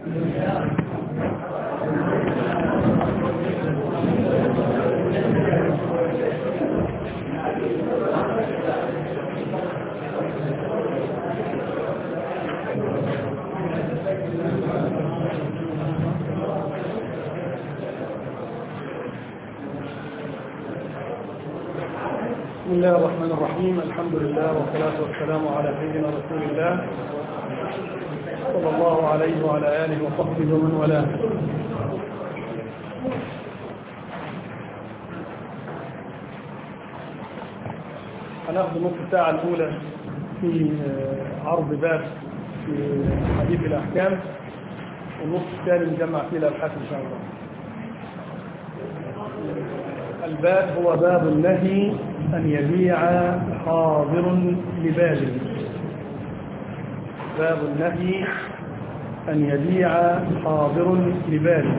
بسم الله الرحمن الرحيم الحمد لله والصلاة والسلام على سيدنا رسول الله صلى الله عليه وعلى آله وصحبه ومن والاه هناخذ نصف الساعة الأولى في عرض باب في حديث الأحكام والنصف الثاني نجمع فيه الأبحاث إن شاء الله الباب هو باب النهي أن يبيع حاضر لبالغ باب النهي أن يبيع حاضر لبالغ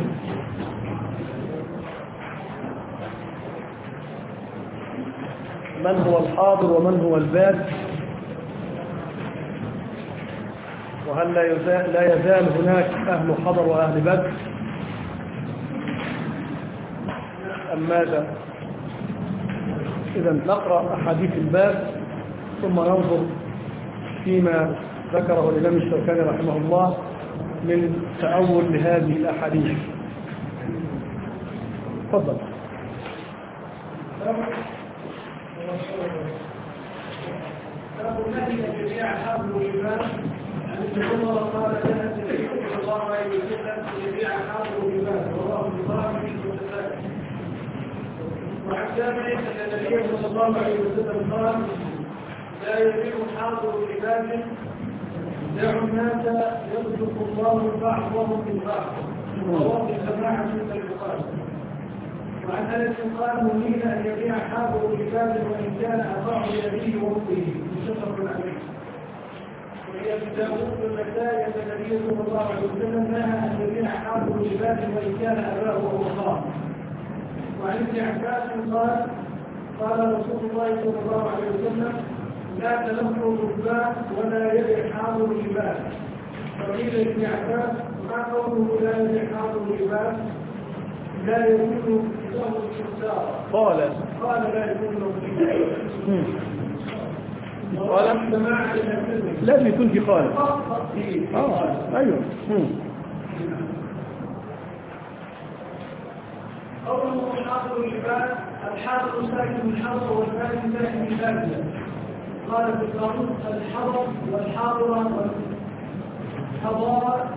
من هو الحاضر ومن هو الباد وهل لا يزال, لا يزال هناك أهل حضر وأهل بدر أم ماذا إذا نقرأ أحاديث الباب ثم ننظر فيما ذكره الإمام الشوكاني رحمه الله من تأول لهذه الأحاديث تفضل باب النهي عن جميع حرب الإيمان عن ابن عمر قال كانت النبي صلى الله عليه وسلم جميع حرب الإيمان رواه البخاري في المتفاعل وعن جابر ان النبي صلى الله عليه وسلم قال لا يبيع حاضر عباد دعوا الناس يرزق الله بعضهم من بعض رواه الجماعه من البخاري وعن انس قال نهينا ان يبيع حاضر عباد وان كان اطاع لابيه وامه متفق عليه وهي ابن داوود والنسائي ان النبي صلى الله عليه وسلم نهى ان يبيع حاضر عباد وان كان اباه وهو خاص وعن ابن عباس قال قال رسول الله صلى الله عليه وسلم لا تلموا الركبان ولا يبع حاضر الجبال فقيل لابن عباس ما قوله لا يبع حاضر الجبال لا يكون له الكفار قال قال لا يكون له مم. قال جماعة الأسلم لازم يكون في قال فقط في اه ايوه مم. قوله حاضر العباد الحاضر ساكن الحضر والباقي ساكن البادية قال في القانون الحضر والحاضرة والحضارة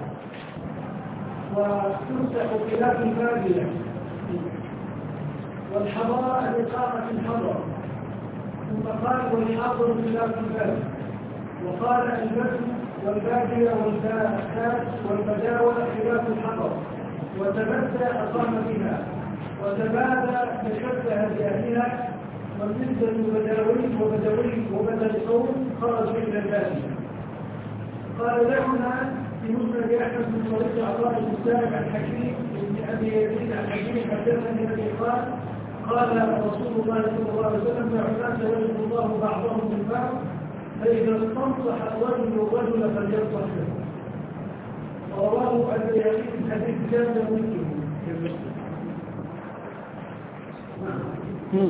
وتمسح خلاف البادية والحضارة الإقامة الحضر ثم قال والحاضر خلاف البادية وقال البدو والبادية والباكات والبداوة خلاف الحضر وتبدى أقام بها وتبادى تشبه بأهلها والنسبة بدوي وبدوي وبدل قوم خرج من البادية قال لهما في مسند أحمد بن طريق عطاء بن سالم عن حكيم بن أبي يزيد عن حكيم حدثني أبي قال قال رسول الله صلى الله عليه وسلم دعوا الناس ويجب الله بعضهم من بعض فإذا استنصح الرجل الرجل فلينصح له رواه البيهقي في حديث جابر مسلم مم.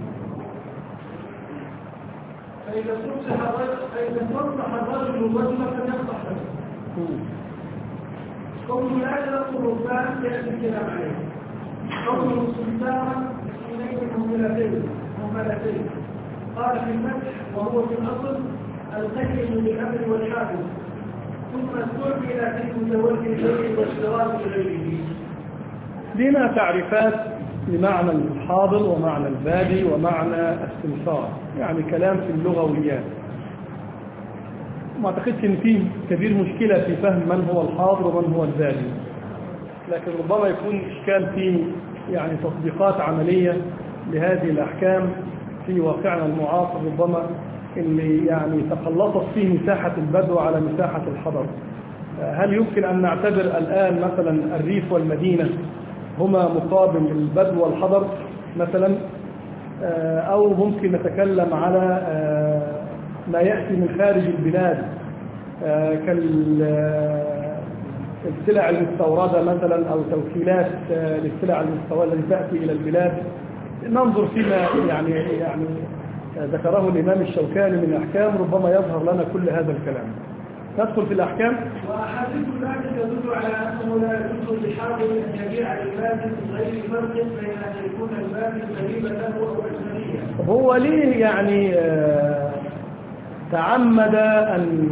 فإذا استنصح الرجل فإذا استنصح الرجل الرجل فلينصح له مم. قوله لا يلقى الركبان يأتي الكلام عليه قوله سلطانا اثنين مهملتين مهملتين قال في المدح وهو في الأصل القيم بالأمر والحافظ ثم استعمل في متولي الشيء واشتراك غيره لنا تعريفات لمعنى الحاضر ومعنى البادي ومعنى السمسار يعني كلام في اللغويات ما اعتقدش ان فيه كبير مشكلة في فهم من هو الحاضر ومن هو البادي لكن ربما يكون اشكال في يعني تطبيقات عملية لهذه الاحكام في واقعنا المعاصر ربما اللي يعني تقلصت فيه مساحة البدو على مساحة الحضر هل يمكن أن نعتبر الآن مثلا الريف والمدينة هما مقابل البدو والحضر مثلا أو ممكن نتكلم على ما يأتي من خارج البلاد السلع المستوردة مثلا أو توكيلات آه، للسلع المستوردة التي تأتي إلى البلاد ننظر فيما يعني يعني آه، ذكره الإمام الشوكاني من أحكام ربما يظهر لنا كل هذا الكلام ندخل في الأحكام وأحاديث ذلك تدل على أنه لا يجوز لحاضر أن يبيع للبادي من غير فرق بين أن يكون البادي قريبا له أو أجنبيا. هو ليه يعني آه، تعمد أن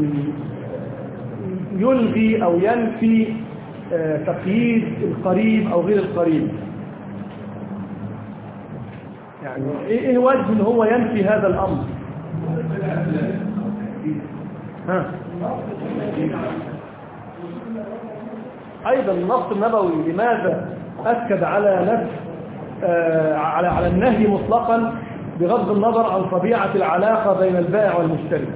يلغي أو ينفي آه، تقييد القريب أو غير القريب يعني إيه إيه وجه إن هو ينفي هذا الأمر ها أيضا النص النبوي لماذا أكد على نفس آه، على على النهي مطلقا بغض النظر عن طبيعة العلاقة بين البائع والمشتري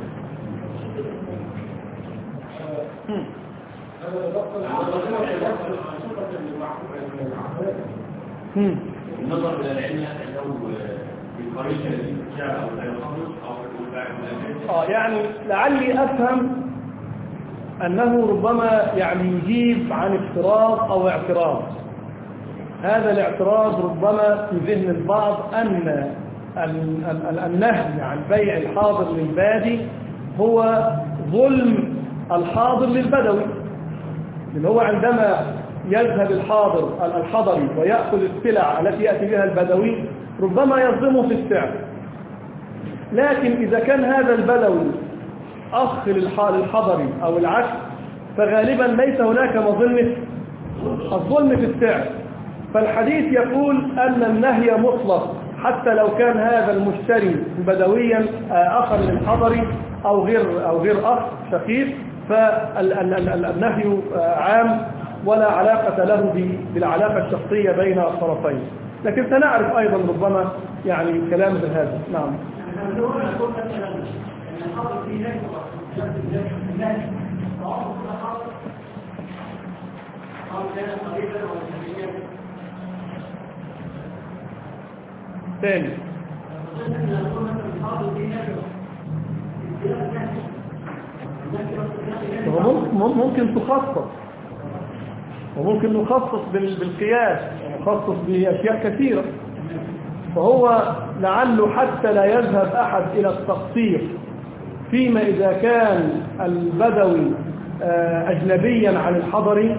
هم. النظر الى العلم انه في القرية التي جاء او لا يخلص او الباع ولا آه يعني لعلي أفهم أنه ربما يعني يجيب عن افتراض أو اعتراض هذا الاعتراض ربما في ذهن البعض أن ال- ال- ال- النهي عن بيع الحاضر للبادي هو ظلم الحاضر للبدوي اللي هو عندما يذهب الحاضر الحضري ويأخذ السلع التي يأتي بها البدوي ربما يظلمه في السعر لكن إذا كان هذا البدوي أخ للح- للحضري أو العكس فغالبا ليس هناك مظلمة الظلم في السعر فالحديث يقول أن النهي مطلق حتى لو كان هذا المشتري بدويا آه، أخا للحضري أو غير أو غير أخ شقيق فالنهي عام ولا علاقة له ب- بالعلاقة الشخصية بين الطرفين لكن سنعرف أيضا ربما يعني كلام مثل هذا نعم يعني هو يقول مثلا أن الحاضر فيه نكبة الناس تعرض إلى حاضر أو كان قريبا أو أجنبيا ثاني فقلت أن يقول مثلا الحاضر فيه نكبة الزيادة نكبة النكبة هو مم- ممكن تخصص وممكن نخصص بال- بالقياس ونخصص بأشياء كثيرة فهو لعله حتى لا يذهب أحد إلى التقصير فيما إذا كان البدوي آه، أجنبيا عن الحضري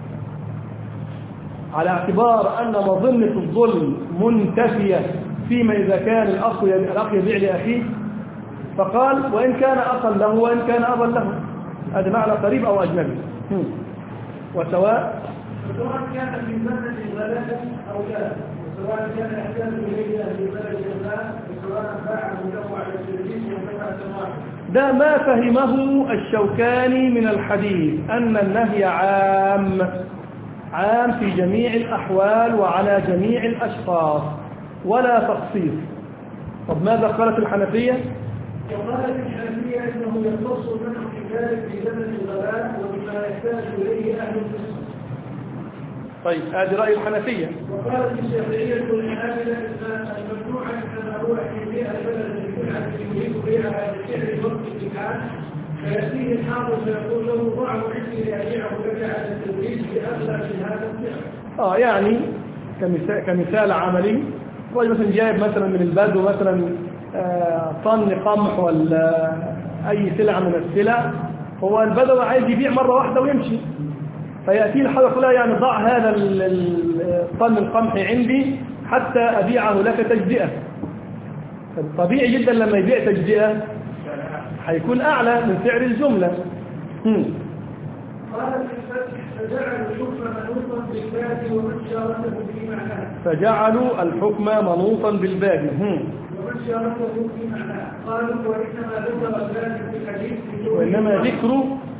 على اعتبار أن مظنة الظلم منتفية فيما إذا كان الأخ الأخ يبيع لأخيه فقال وإن كان أخا له وإن كان أبا له هذا معنى قريب أو أجنبي هم. وسواء سواء كان في بلد غلبة أو لا وسواء كان يحتاج إليها في بلد ما وسواء باعه له على التدريس وفتحة واحدة ده ما فهمه الشوكاني من الحديث أن النهي عام عام في جميع الأحوال وعلى جميع الأشخاص ولا تخصيص طب ماذا قالت الحنفية وقالت الحنفية إنه يختص منه في ذلك في زمن الغلاء وبما يحتاج إليه أهل القسم طيب هذه رأي الحنفية وقالت الشافعية والحنابلة إن الممنوع إنما هو في بيئة البلد السلعة يريد بيعها بسعر وقت الامتحان فيأتيه الحاضر فيقول له ضعه عندي لأبيعه لك على التدريس بأغلى من هذا السعر اه يعني كمثال, كمثال عملي رجل مثلا جايب مثلا من البدو مثلا آه، طن قمح ولا اي سلعة من السلع هو البدو عايز يبيع مرة واحدة ويمشي فيأتي الحاجة يقول له يعني ضع هذا ال- ال- طن القمح عندي حتى أبيعه لك تجزئة طبيعي جدا لما يبيع تجزئة هيكون أعلى من سعر الجملة هم. قال في الفتح فجعل الحكم منوطا بالباب ومن شاركه في معناه فجعلوا الحكم منوطا بالباب هم. ومن شاركه في معناه قالوا وإنما ذكر ذلك في الحديث بدون- وإنما ذكر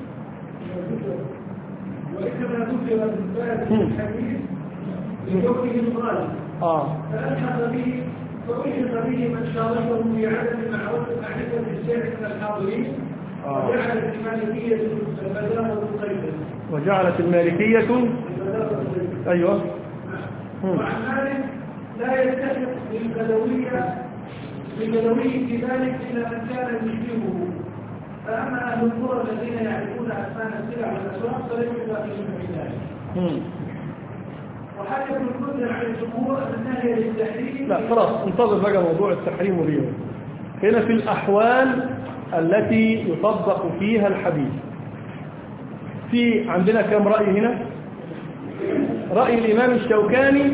وإنما ذكر بالباب في الحديث لكونه الغالب آه فألحق به فألحق به من شاركه في عدم معرفة معرفة الشيء من الحاضرين آه. وجعلت المالكية البلاغة قيدا وجعلت المالكية البلاغة قيدا أيوة هم. وعن مالك لا يتفق للبدوية للبدوي في ذلك إلا من كان يشبهه فأما أهل القرى الذين يعرفون أسمان السلع والأسواق فليسوا داخلين في ذلك مم. وحكى ابن المنذر عن الجمهور أن النهي للتحريم لا خلاص انتظر بقى موضوع التحريم واليوم هنا في الأحوال التي يطبق فيها الحديث في عندنا كم رأي هنا رأي الإمام الشوكاني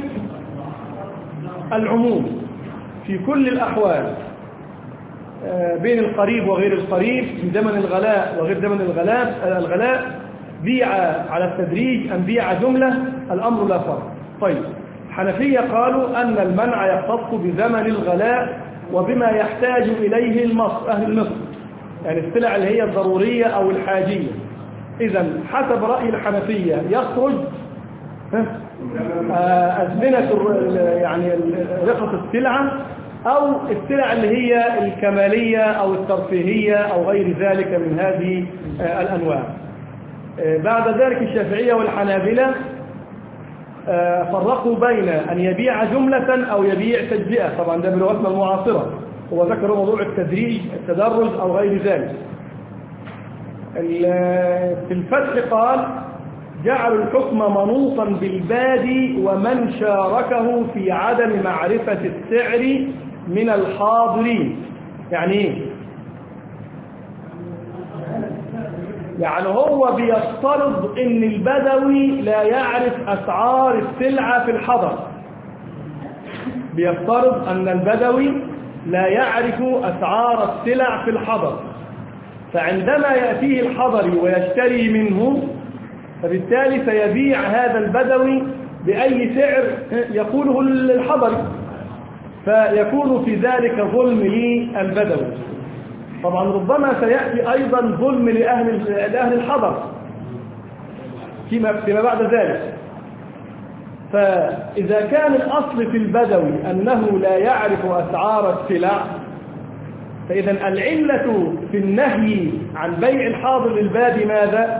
العموم في كل الأحوال آه، بين القريب وغير القريب في زمن الغلاء وغير زمن الغلاء الغلاء بيع على التدريج أم بيع جملة الأمر لا فرق طيب حنفية قالوا أن المنع يختص بزمن الغلاء وبما يحتاج إليه المصر أهل مصر يعني السلع اللي هي الضرورية أو الحاجية إذا حسب رأي الحنفية يخرج ها، آه، أزمنة الر- يعني رقة السلعة أو السلع اللي هي الكمالية أو الترفيهية أو غير ذلك من هذه آه، الأنواع آه، بعد ذلك الشافعية والحنابلة آه، فرقوا بين أن يبيع جملة أو يبيع تجزئة طبعا ده بلغتنا المعاصرة هو ذكر موضوع التدريج التدرج أو غير ذلك ال- في الفتح قال جعلوا الحكم منوطا بالبادي ومن شاركه في عدم معرفة السعر من الحاضرين يعني ايه يعني هو بيفترض ان البدوي لا يعرف اسعار السلعة في الحضر بيفترض ان البدوي لا يعرف اسعار السلع في الحضر فعندما يأتيه الحضري ويشتري منه فبالتالي سيبيع هذا البدوي بأي سعر يقوله الحضري فيكون في ذلك ظلم للبدوي طبعا ربما سيأتي أيضا ظلم لأهل, لأهل الحضر فيما, فيما بعد ذلك فإذا كان الأصل في البدوي أنه لا يعرف أسعار السلع فإذا العلة في النهي عن بيع الحاضر للبادي ماذا؟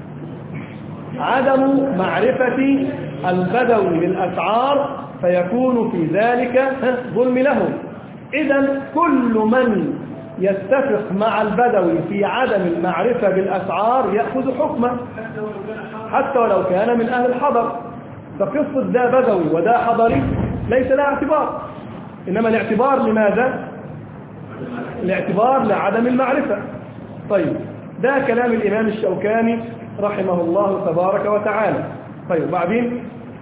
عدم معرفة البدوي للأسعار فيكون في ذلك ظلم له إذا كل من يتفق مع البدوي في عدم المعرفة بالأسعار يأخذ حكمه حتى ولو كان من أهل الحضر فقصة ده بدوي وده حضري ليس لها اعتبار إنما الاعتبار لماذا؟ الاعتبار لعدم المعرفة طيب ده كلام الإمام الشوكاني رحمه الله تبارك وتعالى طيب بعدين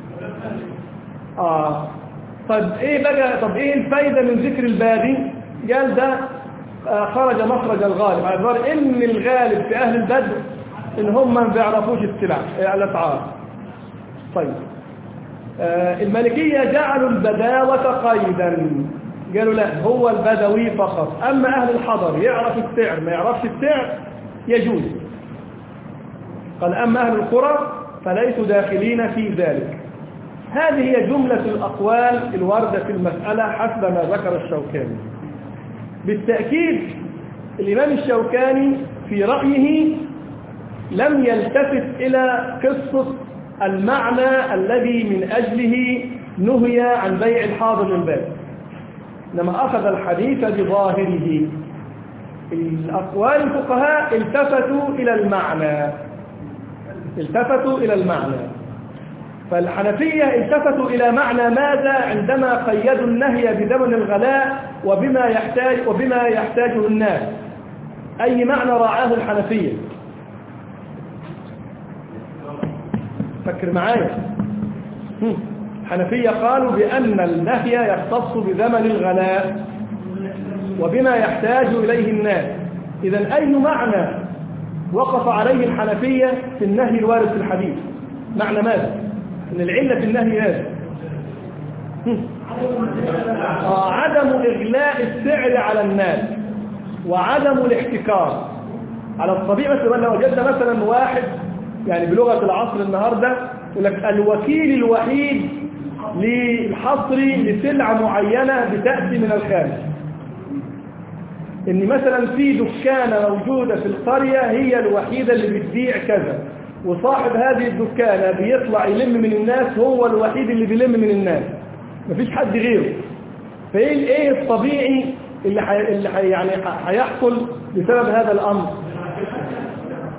آه طيب ايه بقى طب ايه الفايدة من ذكر البادي قال ده آه خرج مخرج الغالب على اعتبار ان الغالب في اهل البدو ان هم ما بيعرفوش السلع آه، الاسعار طيب آه المالكية جعلوا البداوة قيدا قالوا لا هو البدوي فقط اما اهل الحضر يعرف السعر ما يعرفش السعر يجوز قال أما أهل القرى فليسوا داخلين في ذلك هذه هي جملة الأقوال الواردة في المسألة حسب ما ذكر الشوكاني بالتأكيد الإمام الشوكاني في رأيه لم يلتفت إلى قصة المعنى الذي من أجله نهي عن بيع الحاضر للباب إنما أخذ الحديث بظاهره الأقوال الفقهاء التفتوا إلى المعنى التفتوا إلى المعنى فالحنفية التفتوا إلى معنى ماذا عندما قيدوا النهي بزمن الغلاء وبما يحتاج وبما يحتاجه الناس أي معنى راعاه الحنفية فكر معايا هم. الحنفية قالوا بأن النهي يختص بزمن الغلاء وبما يحتاج إليه الناس إذا أي معنى وقف عليه الحنفية في النهي الوارد في الحديث معنى ماذا؟ إن العلة في النهي هذا آه عدم إغلاء السعر على الناس وعدم الاحتكار على الطبيعة مثلا لو وجدنا مثلا واحد يعني بلغة العصر النهاردة يقول لك الوكيل الوحيد للحصر لسلعة معينة بتأتي من الخارج ان مثلا في دكانة موجودة في القرية هي الوحيدة اللي بتبيع كذا وصاحب هذه الدكانة بيطلع يلم من الناس هو الوحيد اللي بيلم من الناس مفيش حد غيره فايه ايه الطبيعي اللي حي... اللي حي... يعني هيحصل بسبب هذا الامر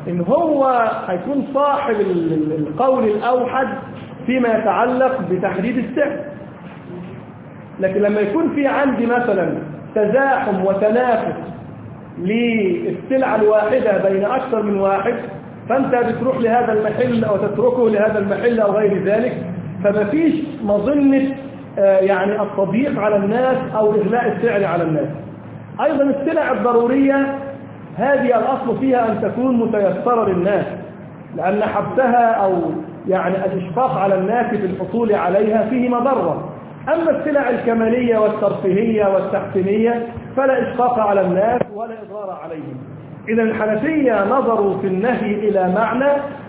ان هو هيكون صاحب ال- ال- القول الاوحد فيما يتعلق بتحديد السعر لكن لما يكون في عندي مثلا تزاحم وتنافس للسلعة الواحدة بين أكثر من واحد فأنت بتروح لهذا المحل أو تتركه لهذا المحل أو غير ذلك فما فيش مظنة آه، يعني التضييق على الناس أو إغلاء السعر على الناس أيضا السلع الضرورية هذه الأصل فيها أن تكون متيسرة للناس لأن حبسها أو يعني الإشفاق على الناس في الحصول عليها فيه مضرة أما السلع الكمالية والترفيهية والتحسينية فلا إشفاق على الناس ولا إضرار عليهم إذا الحنفية نظروا في النهي إلى معنى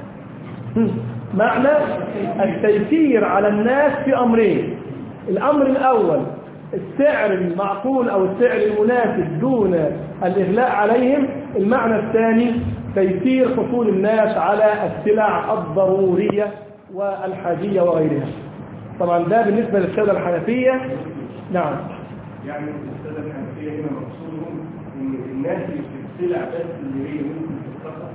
معنى التيسير على الناس في أمرين الأمر الأول السعر المعقول أو السعر المناسب دون الإغلاء عليهم المعنى الثاني تيسير حصول الناس على السلع الضرورية والحاجية وغيرها طبعا ده بالنسبة للسادة الحنفية نعم يعني السادة الحنفية هنا مقصودهم إن الناس اللي في السلع بس اللي هي ممكن تتفقد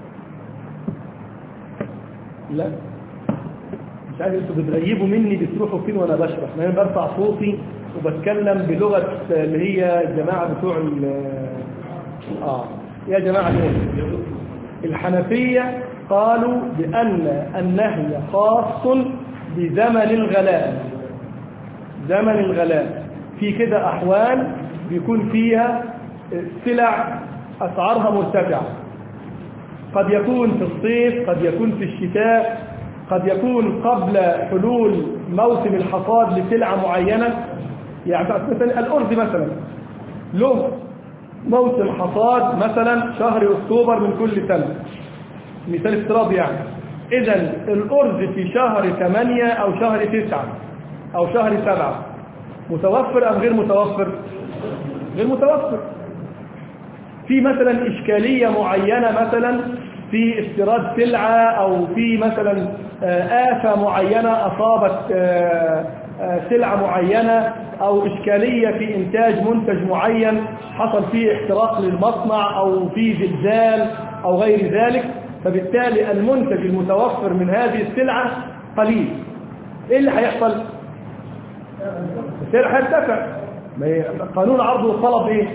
لا مش عارف انتوا بتغيبوا مني بتروحوا فين وانا بشرح ما انا برفع صوتي وبتكلم بلغه اللي هي الجماعه بتوع ال- اه يا جماعه دول الحنفيه قالوا بان النهي خاص بزمن الغلاء زمن الغلاء في كده احوال بيكون فيها سلع اسعارها مرتفعه قد يكون في الصيف قد يكون في الشتاء قد يكون قبل حلول موسم الحصاد لسلعة معينة يعني مثلا الأرز مثلا له موسم حصاد مثلا شهر أكتوبر من كل سنة مثال افتراض يعني إذا الأرز في شهر 8 أو شهر 9 أو شهر 7 متوفر أم غير متوفر؟ غير متوفر في مثلا إشكالية معينة مثلا في استيراد سلعة أو في مثلا آه، آفة معينة أصابت آه، آه، سلعة معينة أو إشكالية في إنتاج منتج معين حصل فيه احتراق للمصنع أو في زلزال أو غير ذلك فبالتالي المنتج المتوفر من هذه السلعة قليل إيه اللي هيحصل؟ السعر هيرتفع ما هي- قانون العرض والطلب إيه؟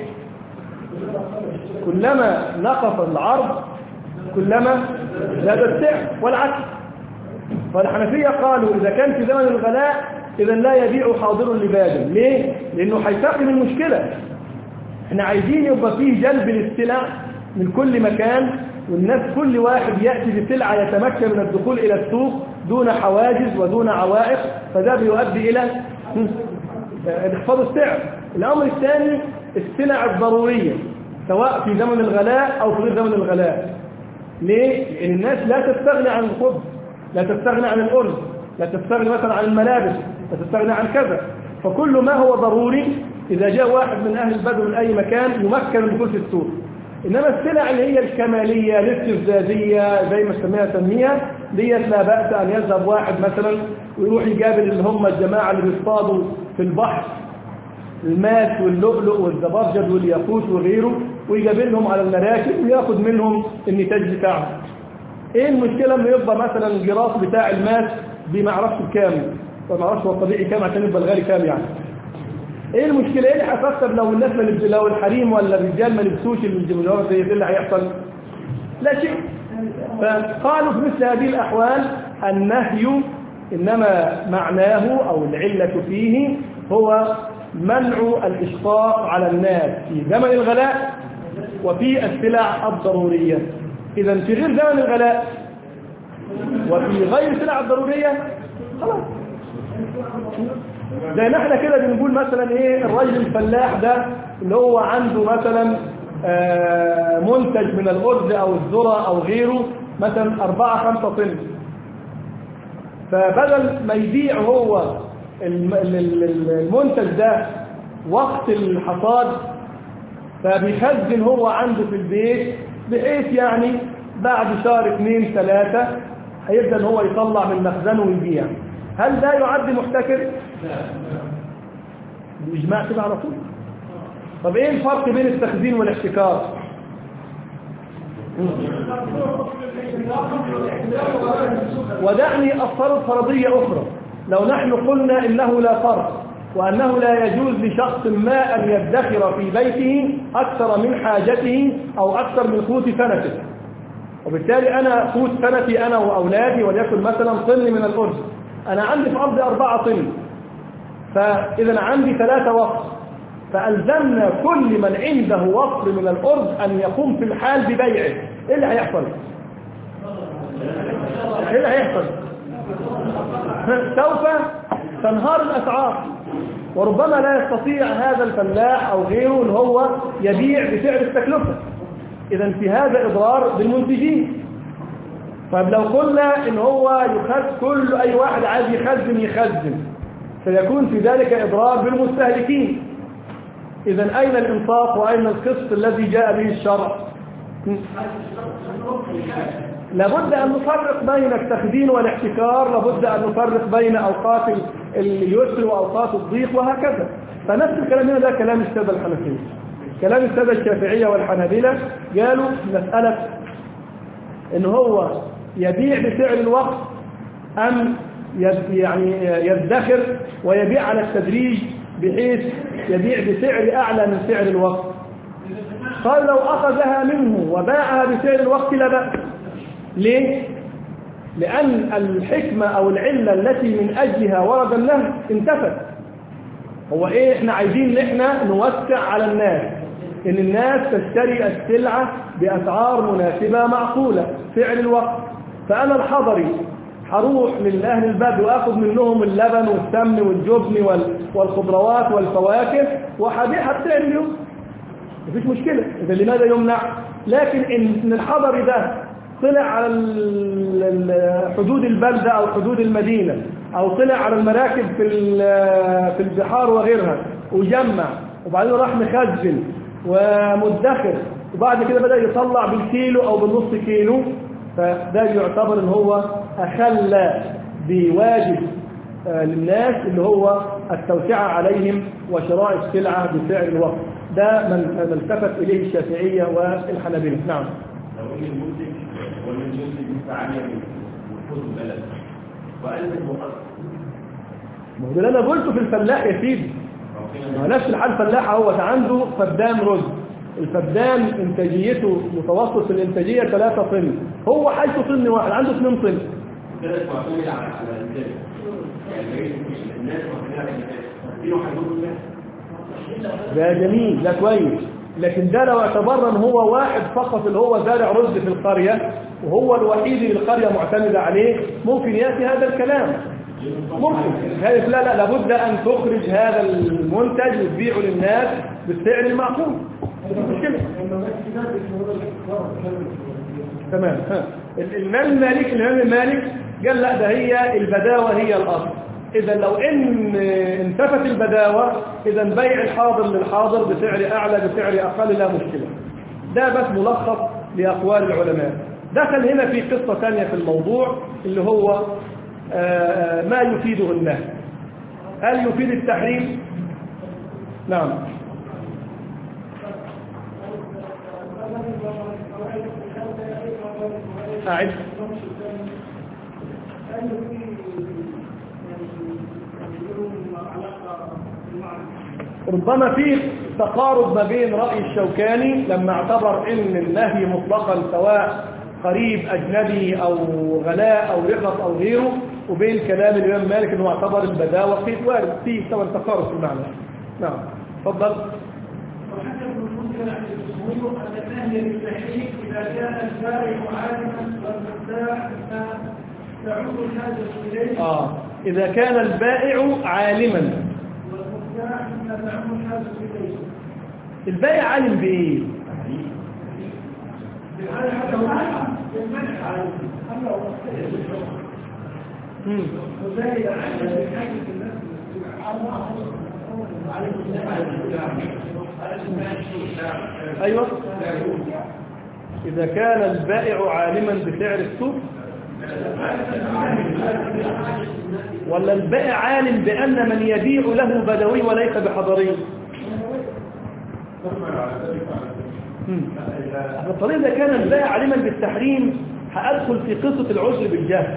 كلما نقص العرض كلما زاد السعر والعكس فالحنفية قالوا إذا كان في زمن الغلاء إذا لا يبيع حاضر لباد ليه؟ لأنه هيفهم المشكلة احنا عايزين يبقى فيه جلب للسلع من كل مكان والناس كل واحد يأتي بسلعة يتمكن من الدخول إلى السوق دون حواجز ودون عوائق فده بيؤدي إلى انخفاض السعر الأمر الثاني السلع الضرورية سواء في زمن الغلاء أو في غير زمن الغلاء ليه؟ لأن الناس لا تستغني عن الخبز لا تستغني عن الأرز لا تستغني مثلا عن الملابس لا تستغني عن كذا فكل ما هو ضروري إذا جاء واحد من أهل البدو من أي مكان يمكن من دخول في السوق إنما السلع اللي هي الكمالية الاستفزازية زي ما سميها تنمية ديت لا بأس أن يذهب واحد مثلا ويروح يقابل اللي هم الجماعة اللي بيصطادوا في البحر الماس واللؤلؤ والزبرجد والياقوت وغيره ويقابلهم على المراكب وياخد منهم النتاج بتاعهم ايه المشكلة انه يبقى مثلا الجراس بتاع الماس بما اعرفش بكام وما اعرفش هو الطبيعي كام عشان يبقى الغالي كام يعني ايه المشكلة ايه اللي هتكسب لو الناس ما لبس- لو الحريم ولا الرجال ما لبسوش الجمجمات زي اللي هيحصل لا شيء فقالوا في مثل هذه الاحوال النهي انما معناه او العلة فيه هو منع الاشفاق على الناس في زمن الغلاء وفي السلع الضرورية اذا في غير زمن الغلاء وفي غير السلع الضرورية خلاص زي ما احنا كده بنقول مثلا ايه الراجل الفلاح ده اللي هو عنده مثلا آه، منتج من الأرز أو الذرة أو غيره مثلا أربعة خمسة طن فبدل ما يبيع هو الم- ال- ال- ال- المنتج ده وقت الحصاد فبيخزن هو عنده في البيت بحيث يعني بعد شهر اثنين ثلاثة هيبدأ ان هو يطلع من مخزنه ويبيع هل ده يعد محتكر؟ بإجماع كده على طول طب ايه الفرق بين التخزين والاحتكار؟ ودعني أفترض فرضية أخرى لو نحن قلنا إنه لا فرق وأنه لا يجوز لشخص ما أن يدخر في بيته أكثر من حاجته أو أكثر من قوت سنته وبالتالي أنا قوت سنتي أنا وأولادي وليكن مثلا طن من الأرز أنا عندي في أرضي أربعة طن فإذا عندي ثلاثة وقت فألزمنا كل من عنده وفر من الأرز أن يقوم في الحال ببيعه إيه اللي هيحصل؟ إيه اللي هيحصل؟ سوف تنهار الأسعار وربما لا يستطيع هذا الفلاح أو غيره ان هو يبيع بسعر التكلفة إذا في هذا إضرار بالمنتجين طيب لو قلنا ان هو يخز كل أي واحد عايز يخزن يخزن سيكون في ذلك إضرار بالمستهلكين إذا أين الإنصاف وأين القسط الذي جاء به الشرع لابد أن نفرق بين التخزين والاحتكار لابد أن نفرق بين أوقات اليسر وأوقات الضيق وهكذا فنفس الكلام هنا ده كلام السادة الحنفية كلام السادة الشافعية والحنابلة قالوا مسألة ان هو يبيع بسعر الوقت أم يعني يدخر ويبيع على التدريج بحيث يبيع بسعر أعلى من سعر الوقت قال لو أخذها منه وباعها بسعر الوقت لا بأس ليه؟ لأن الحكمة أو العلة التي من أجلها ورد النهي انتفت هو إيه إحنا عايزين إن إحنا نوسع على الناس إن الناس تشتري السلعة بأسعار مناسبة معقولة فعل الوقت فأنا الحضري هروح للأهل البدو وآخذ منهم اللبن والسمن والجبن والخضروات والفواكه وهبيعها بسعر اليوم مفيش مشكلة إذا لماذا يمنع لكن إن الحضري ده طلع على حدود البلدة أو حدود المدينة أو طلع على المراكب في في البحار وغيرها وجمع وبعدين راح مخزن ومدخر وبعد كده بدأ يطلع بالكيلو أو بالنص كيلو فده يعتبر ان هو أخل بواجب للناس اللي هو التوسعة عليهم وشراء السلعة بسعر الوقت ده من التفت إليه الشافعية والحنابلة نعم لو ان المنتج ولا المنتج مستعانية وفوز البلد وقال المقصر ما هو ده اللي انا قلته في الفلاح يا سيدي ما هو نفس الحال فلاح هو عنده فدان رز الفدان انتاجيته متوسط الانتاجية 3 طن هو حيث طن واحد عنده 2 طن ثلاث معتمد على على الانتاج يعني الناس معتمدة على الانتاج دي هيقولوا ده جميل ده كويس لكن ده لو اعتبرنا ان هو واحد فقط اللي هو زارع رز في القرية وهو الوحيد اللي القرية معتمدة عليه ممكن يأتي هذا الكلام ممكن هذا لا لا لابد أن تخرج هذا المنتج وتبيعه للناس بالسعر المعقول مشكلة تمام ها الإمام المالك الإمام المالك قال لا ده هي البداوة هي الأصل إذا لو إن انتفت البداوة إذا بيع الحاضر للحاضر بسعر أعلى بسعر أقل لا مشكلة ده بس ملخص لأقوال العلماء دخل هنا في قصة ثانية في الموضوع اللي هو ما يفيده النهي هل يفيد التحريم نعم أعد ربما في تقارب ما بين رأي الشوكاني لما اعتبر ان النهي مطلقا سواء قريب أجنبي أو غلاء أو رخص أو غيره وبين كلام الإمام مالك أنه اعتبر البداوة في وارد في سواء تقارب في المعنى نعم تفضل وحسب المنكر عن الجمهور أن النهي للتحريك إذا كان البائع عالما والمبتاع تعود الحاجة إليه آه إذا كان البائع عالما والمبتاع لا تعود الحاجة إليه البائع عالم بإيه؟ هذا حتى هو عالم بالمنع عالم أما هو مم. وزايد عن حاجة الناس أيوة إذا كان البائع عالما بسعر السوق ولا البائع عالم بأن من يبيع له بدوي وليس بحضري مم. الطريق إذا كان البائع علما بالتحريم هأدخل في قصة العذر بالجهل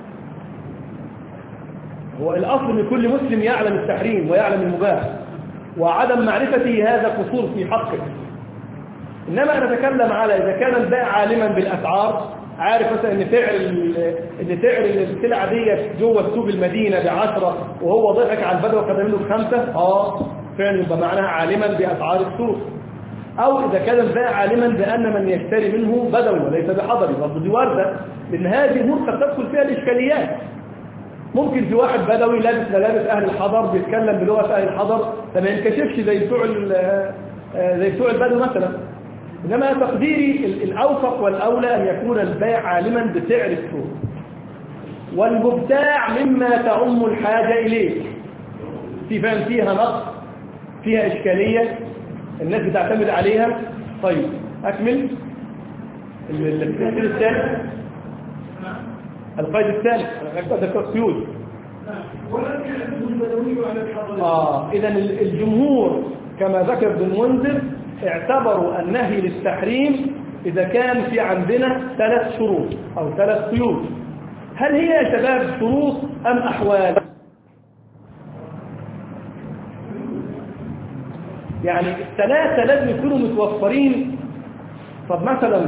هو الأصل من كل مسلم يعلم التحريم ويعلم المباح وعدم معرفته هذا قصور في حقه إنما أنا أتكلم على إذا كان البائع عالما بالأسعار عارف مثلا إن سعر ال- إن سعر السلعة ديت جوه سوق المدينة بعشرة وهو ضحك على البدو وخد منه بخمسة آه فعلا يبقى معناها عالما بأسعار السوق أو إذا كان البائع عالما بأن من يشتري منه بدوي وليس بحضري برضه دي واردة لأن هذه أمور قد تدخل فيها الإشكاليات ممكن في واحد بدوي لابس ملابس أهل الحضر بيتكلم بلغة أهل الحضر فما ينكشفش زي بتوع ال- آه، زي بتوع البدو مثلا إنما تقديري ال- الأوفق والأولى أن يكون البائع عالما بسعر السوق والمبتاع مما تعم الحاجة إليه في فهم فيها نقص فيها إشكالية الناس بتعتمد عليها طيب أكمل ال- ال- التفسير الثالث القيد الثالث ده قيود ولم يحدث البدوي على الحضر آه إذا الجمهور كما ذكر ابن منذر اعتبروا النهي للتحريم إذا كان في عندنا ثلاث شروط أو ثلاث قيود هل هي يا شباب شروط أم أحوال يعني الثلاثة لازم يكونوا متوفرين طب مثلا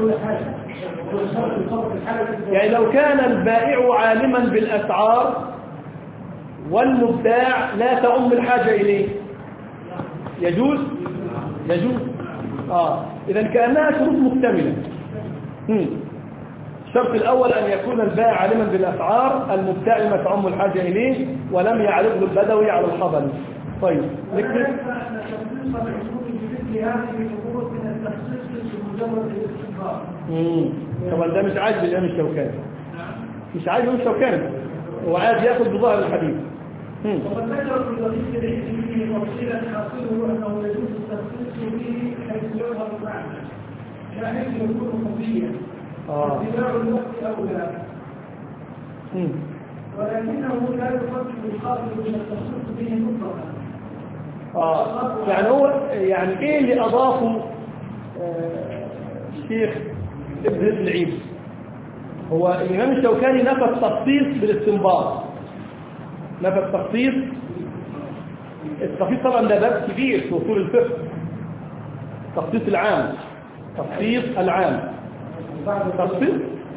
يعني لو كان البائع عالما بالأسعار والمبتاع لا تعم الحاجة إليه يجوز يجوز آه إذا كأنها شروط مكتملة هم. الشرط الأول أن يكون البائع عالما بالأسعار المبتاع ما تعم الحاجة إليه ولم يعرضه البدوي على الحضر طيب نكتب ويكفى أن تخصيص العقود بمثل هذه الأمور من التخصيص بمجرد الاستقرار مم. طبعا ده مش عاجب الإمام الشوكاني مش عاجب الإمام الشوكاني هو عايز ياخذ بظاهر الحديث مم. وقد ذكر في دقيق العلم تفصيلا حاصله أنه يجوز التخصيص به حيث يظهر المعنى كحيث يكون خفيا آه. اتباع الوقت أولى مم. ولكنه لا يفكر الخاطر من التخصيص به مطلقا آه. يعني هو يعني ايه اللي اضافه آه، الشيخ ابن العيد هو الامام الشوكاني نفى التخصيص بالاستنباط نفى التخصيص التخصيص طبعا ده باب كبير في اصول الفقه التخصيص العام تخصيص العام تخصيص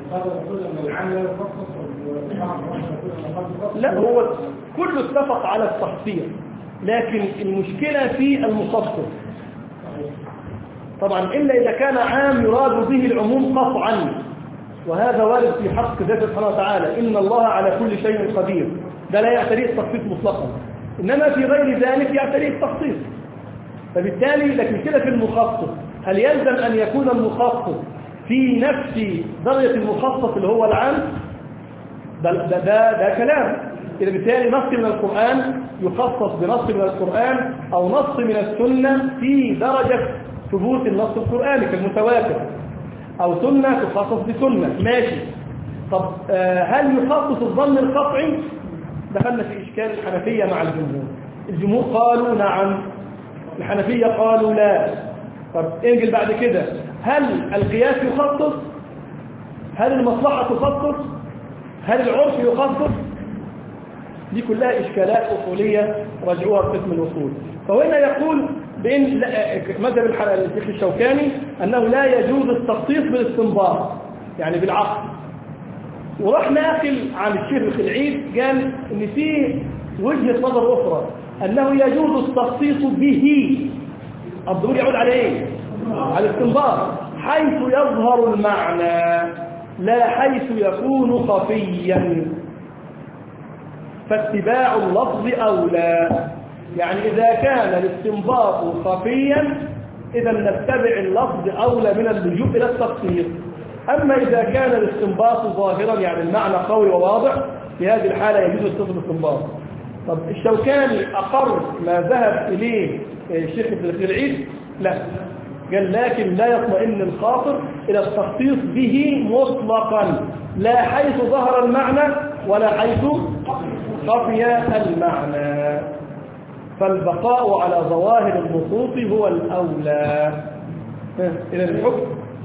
لا هو كله اتفق على التخصيص لكن المشكلة في المخصص طبعا إلا إذا كان عام يراد به العموم قطعا وهذا وارد في حق ذات سبحانه وتعالى إن الله على كل شيء قدير ده لا يعتريه التخصيص مطلقا إنما في غير ذلك يعتريه التخصيص فبالتالي لكن كده في المخصص هل يلزم أن يكون المخصص في نفس درجة المخصص اللي هو العام ده, ده, ده, ده كلام إذا بالتالي نص من القرآن يخصص بنص من القرآن أو نص من السنة في درجة ثبوت النص القرآني كالمتواتر أو سنة تخصص بسنة ماشي طب آه، هل يخصص الظن القطعي دخلنا في إشكال الحنفية مع الجمهور الجمهور قالوا نعم الحنفية قالوا لا طب انجل بعد كده هل القياس يخصص هل المصلحة تخصص هل العرف يخصص دي كلها إشكالات أصولية رجعوها قسم الأصول فهنا يقول بإن لا- مذهب الح- الشيخ الشوكاني أنه لا يجوز التخصيص بالاستنباط يعني بالعقل وراح ناقل عن الشيخ العيد قال ان في وجهة نظر أخرى أنه يجوز التخصيص به الضمير يعود على ايه؟ على الاستنباط حيث يظهر المعنى لا حيث يكون خفيا فاتباع اللفظ أولى يعني إذا كان الاستنباط خفيا إذا نتبع اللفظ أولى من اللجوء إلى التخصيص أما إذا كان الاستنباط ظاهرا يعني المعنى قوي وواضح في هذه الحالة يجوز الصفر الاستنباط طب الشوكاني أقر ما ذهب إليه الشيخ ابن العيد لا قال لكن لا يطمئن الخاطر إلى التخصيص به مطلقا لا حيث ظهر المعنى ولا حيث خفي المعنى فالبقاء على ظواهر النصوص هو الأولى ها، إلى الحكم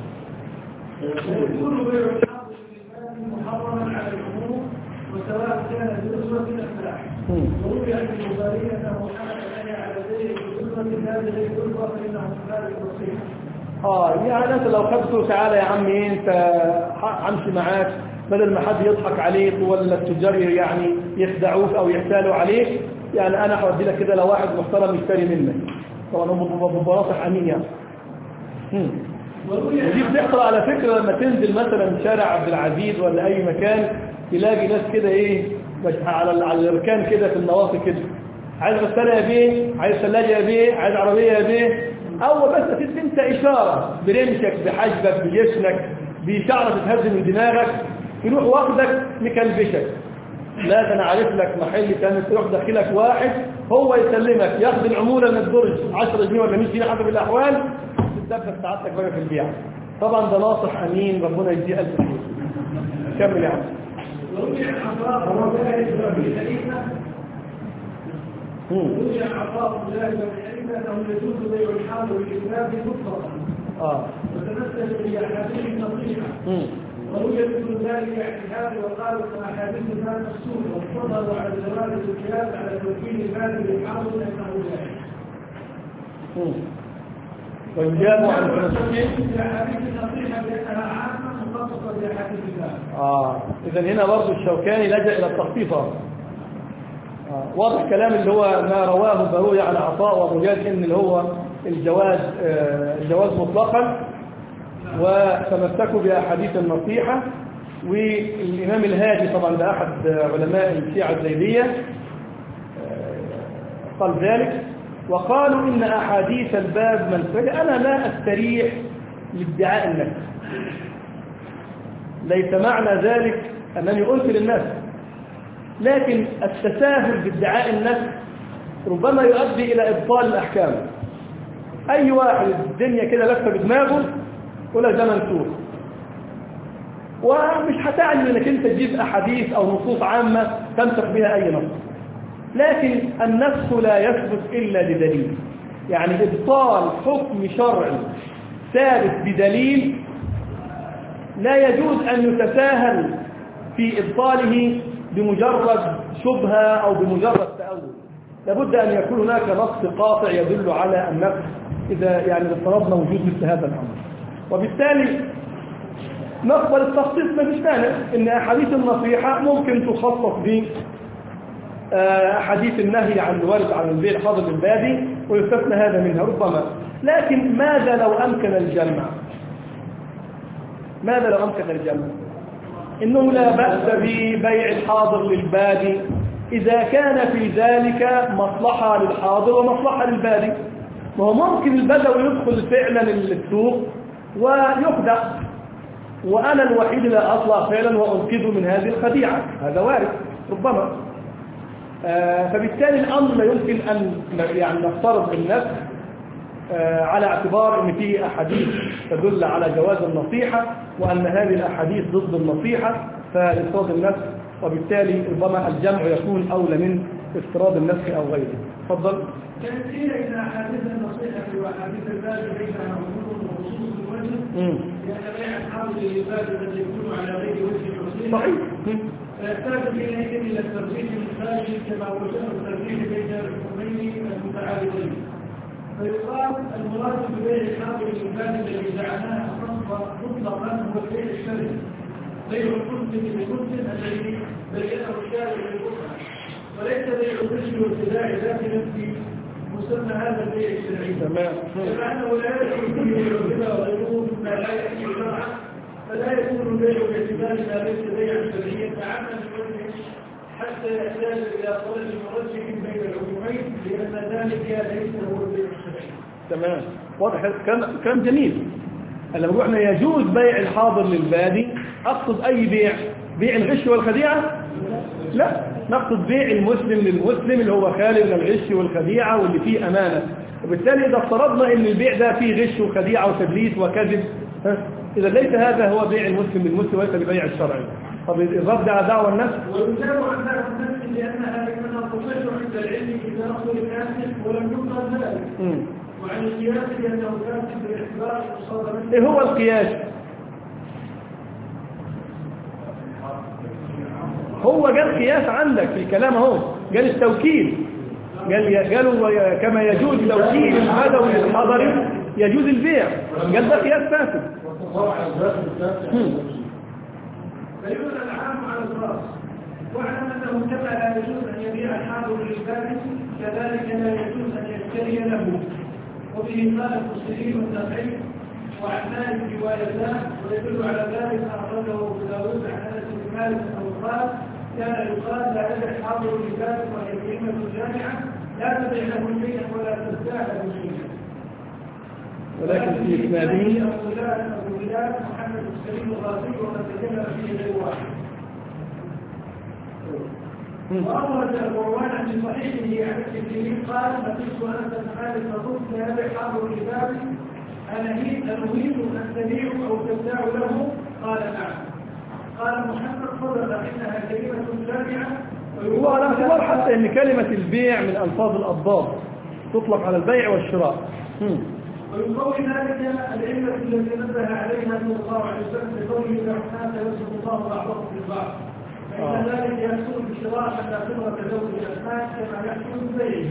ويكون بيع الحاضر بالمال محرما على العموم وسواء كان بأسرة الأفلاح مم. وروي عن البخاري أنه حمل الآية على بيع بأسرة هذه الأسرة فإنه خارج الصحيح اه يعني انت لو خدته تعالى يا عمي انت ح- همشي معاك بدل ما حد يضحك عليك ولا التجار يعني يخدعوك او يحتالوا عليك يعني انا هودي لك كده لو واحد محترم يشتري منك طبعا هم بناصح امين يعني مم. وروي ودي بتحصل على فكرة لما تنزل مثلا شارع عبد العزيز ولا اي مكان تلاقي ناس كده ايه مش على ال- على الاركان كده في النواصي كده عايز غسالة يا بيه عايز ثلاجة يا بيه عايز عربية يا بيه اول بس تدي انت اشارة برمشك بحجبك بجسمك بشعرة تتهز من دماغك يروح واخدك مكلبشك لا ده انا عارف لك محل كان تروح داخلك واحد هو يسلمك ياخد العمولة من الدرج 10 جنيه ولا 100 جنيه حسب الاحوال تتدبر سعادتك بقى في البيع طبعا ده ناصح امين ربنا يجزيه الف خير كمل يا عم وروي عن عطاء ومجاهد بن حنيفة مم. وروي عن عطاء ومجاهد بن حنيفة أنه يجوز بيع الحاضر بالإسلام مطلقا اه وتمثل في أحاديث نصيحة مم. وروي مثل ذلك اعتهاد وقالوا ان احاديث الناس مفسوره واقتضوا على جواز القياس على توكيل المال للحاضر انه جائز. مم. ويجاب عن فلسطين في احاديث النصيحه لانها عامه مخصصه باحاديث المال. اه اذا هنا برضه الشوكاني لجأ الى التخطيط أهو. آه. واضح كلام اللي هو ما رواه بروي على عطاء ومجاز ان اللي هو الجواز آه الجواز مطلقا وتمسكوا باحاديث النصيحه والامام الهادي طبعا ده احد علماء الشيعه الزيديه آه، قال ذلك وقالوا ان احاديث الباب منسجه انا لا استريح لادعاء النفس ليس معنى ذلك أنني أنكر الناس لكن التساهل بادعاء النفس ربما يؤدي إلى إبطال الأحكام أي واحد الدنيا كده لفة بدماغه يقول لك ده منسوخ ومش هتعني انك انت تجيب احاديث او نصوص عامة تنسخ بها اي نص لكن النسخ لا يثبت الا بدليل يعني ابطال حكم شرعي ثابت بدليل لا يجوز أن يتساهل في إبطاله بمجرد شبهة أو بمجرد تأول لابد أن يكون هناك نص قاطع يدل على النفس إذا يعني افترضنا وجود مثل هذا الأمر وبالتالي نقبل التخصيص ما فيش مانع ان احاديث النصيحه ممكن تخصص ب آه، احاديث النهي عن الوارد عن البيع حاضر البادي ويستثنى هذا منها ربما لكن ماذا لو امكن الجمع ماذا لو امكن الجمع انه لا باس ببيع الحاضر للبادي اذا كان في ذلك مصلحه للحاضر ومصلحه للبادي وهو ممكن البدوي يدخل فعلا السوق ويخدع وأنا الوحيد لا أطلع فعلا وأنقذه من هذه الخديعة هذا وارد ربما آه فبالتالي الأمر لا يمكن أن يعني نفترض بالنفس آه على اعتبار أن فيه أحاديث تدل على جواز النصيحة وأن هذه الأحاديث ضد النصيحة فافتراض النفس وبالتالي ربما الجمع يكون أولى من افتراض النفس أو غيره تفضل تأثير إلى أحاديث النصيحة وأحاديث الباب بينها عموم وخصوص الوجه مم. لأن بيع الحاضر للباب قد يكون على غير وجه الوصية صحيح مم. فيحتاج حينئذ إلى الترجيح من خارج كما وجه الترجيح بين الحكمين المتعارضين فيقال المراد ببيع الحاضر للباب الذي جعلناه خصا مطلقا هو البيع الشرعي بيع المسلم للمسلم الذي بينه الشارع للأخرى وليس بيع الغش والخداع ذات نفسه مسمى هذا البيع الشرعي تمام مم. كما انه لا يدخل فيه بيع الربا وغيره مما لا ياتي شرعا فلا يكون البيع باعتبار ما ليس بيعا شرعيا تعمد بوجه حتى يحتاج الى طلب مرجح بين الحكمين لان ذلك ليس هو البيع الشرعي تمام واضح كلام كلام جميل لما قلنا يجوز بيع الحاضر للبادي اقصد اي بيع بيع الغش والخديعه لا نقصد بيع المسلم للمسلم اللي هو خالي من الغش والخديعه واللي فيه امانه وبالتالي اذا افترضنا ان البيع ده فيه غش وخديعه وتدليس وكذب ها؟ اذا ليس هذا هو بيع المسلم للمسلم وليس ببيع الشرعي طب الرد على دعوى النفس ويجاب عن ذلك النفس لانها انما تصح عند العلم اذا اخذ الناس ولم يقل ذلك مم. وعن القياس بأنه كاتب بالاعتبار مصادمة ايه هو القياس هو جاب قياس عندك في الكلام اهو قال التوكيل قال قالوا كما يجوز توكيل البدوي الحضري يجوز البيع قال ده قياس فاسد هم. فيبنى العام على الراس واعلم انه كما لا يجوز ان يبيع الحاضر للبائع كذلك لا يجوز ان يشتري له وبه قال المسلمين والنافعي وعن مالك روايتان ويدل على ذلك ما اخرجه ابو داود عن انس بن مالك انه قال كان يقال لا يبيع الحاضر للبائع وهي كلمه جامعه لا تبيع له شيئا ولا تبتاع له شيئا ولكن في اسناده أبو بلال أبو بلال محمد بن سليم الغازي وقد تكلم فيه غير واحد هم. وأورد القرآن في صحيحه عن ابن سيرين قال لقيت أنس بن مالك فقلت هذا حاضر لبابي أنا هي أنويت أن تبيع أو تبتاع له قال نعم قال محمد صدق إنها كلمة جامعة هو على اعتبار حتى ان كلمة البيع من الفاظ الأضداد تطلق على البيع والشراء هم. ويقوي ذلك العلة التي نبه عليها صلى الله عليه وسلم بقوله الرحمن يرزق الله بعضكم بالبعض فإن آه. ذلك يحصل بشراء لا خبرة له بالأسماء كما يحصل ببيعه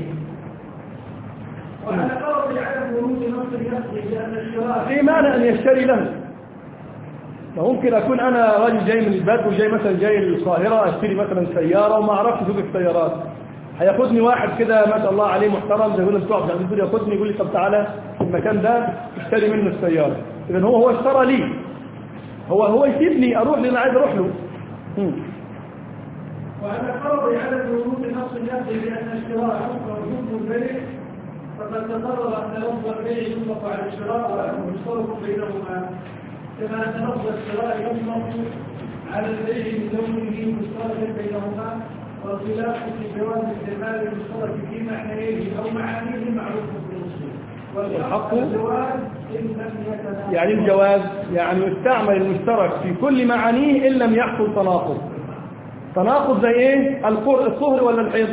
وعلى فرض عدم ورود نص يقضي بأن الشراء في معنى أن يشتري له ما ممكن أكون أنا راجل جاي من البلد وجاي مثلا جاي القاهرة أشتري مثلا سيارة وما أعرفش سوق السيارات هياخدني واحد كده ما شاء الله عليه محترم زي ما بتوع بتاع الدكتور ياخدني يقول لي طب تعالى المكان ده اشتري منه السيارة إذا هو هو اشترى لي هو هو يسيبني أروح لأن عايز أروح له هم. وعلى فرض عدم ورود نص يقضي بأن الشراء حكم حكم البيع فقد تقرر أن لفظ البيع يطلق على الشراء وأنه مشترك بينهما كما أن لفظ الشراء يطلق على البيع لكونه مشتركا بينهما والخلاف في جواز استعمال المشترك في معنييه أو معانيه معروف في الأصول والحق الجواز إن لم يتناقض يعني الجواز يعني يستعمل المشترك في كل معانيه إن لم يحصل تناقض تناقض زي ايه القر- الطهر ولا الحيض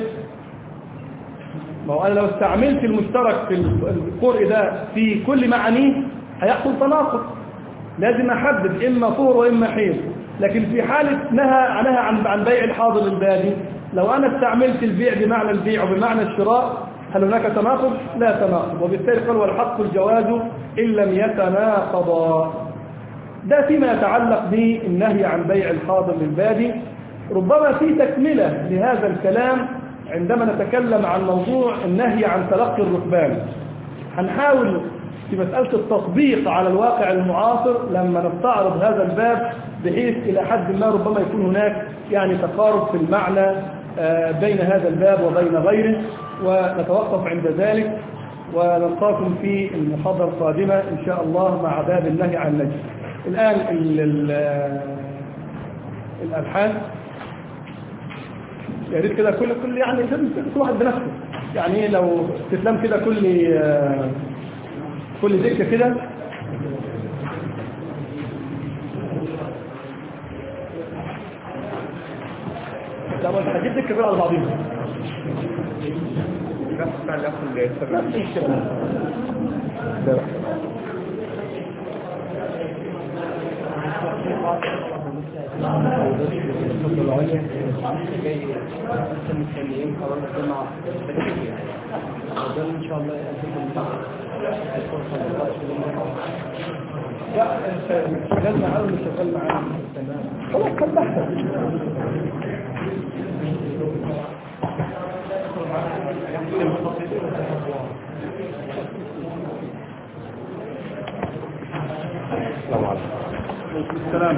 ما هو انا لو استعملت المشترك في القرء ده في كل معانيه هيحصل تناقض لازم احدد اما طهر واما حيض لكن في حالة نهى نهى عن عن بيع الحاضر للبادي لو انا استعملت البيع بمعنى البيع وبمعنى الشراء هل هناك تناقض لا تناقض وبالتالي قال والحق الجواز ان لم يتناقضا ده فيما يتعلق بالنهي عن بيع الحاضر للبادي ربما في تكملة لهذا الكلام عندما نتكلم عن موضوع النهي عن تلقي الركبان هنحاول في مسألة التطبيق على الواقع المعاصر لما نستعرض هذا الباب بحيث إلى حد ما ربما يكون هناك يعني تقارب في المعنى آه، بين هذا الباب وبين غيره ونتوقف عند ذلك ونلقاكم في المحاضرة القادمة إن شاء الله مع باب النهي عن النجس الآن ال- ال- الأبحاث يا ريت كده كل كل يعني كل واحد بنفسه يعني إيه لو تتلم كده كل آه، كل دكه كده لا ما هجيب دكه كده على بعضيها نفس الشغل لا انت شغال معاه ولا شغال معاه خلاص فتحت السلام عليكم السلام